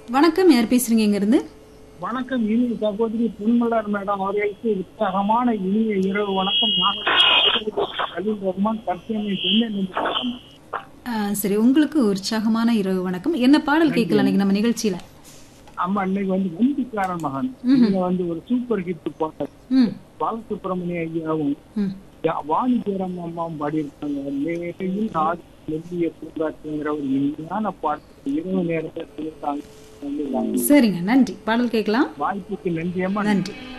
வணக்கம் யார் பேசுறீங்க இங்க இருந்து வணக்கம் இனிய சகோதரி பொன்மலர் மேடம் அவர்களுக்கு உற்சாகமான இனிய இரவு வணக்கம் நாங்கள் கலீல் ரஹ்மான் கர்த்தியமை சென்னை ஆ, சரி உங்களுக்கு உற்சாகமான இரவு வணக்கம் என்ன பாடல் கேட்கலாம் இன்னைக்கு நம்ம நிகழ்ச்சியில அம்மா இன்னைக்கு வந்து நம்பிக்காரன் மகன் இதுல வந்து ஒரு சூப்பர் ஹிட் பாடல் ம் பாலசுப்ரமணிய ஐயாவும் ம் யா- வாணி ஜெயராம் அம்மாவும் பாடியிருக்காங்க லேயில் ஆதி மெல்லிய பூங்காற்றுங்கிற ஒரு இனிமையான பாட்டு இரவு நேரத்தை சொல்லிட்டாங்க சரிங்க நன்றி பாடல் கேட்கலாம் வாய்ப்புக்கு நன்றி அம்மா நன்றி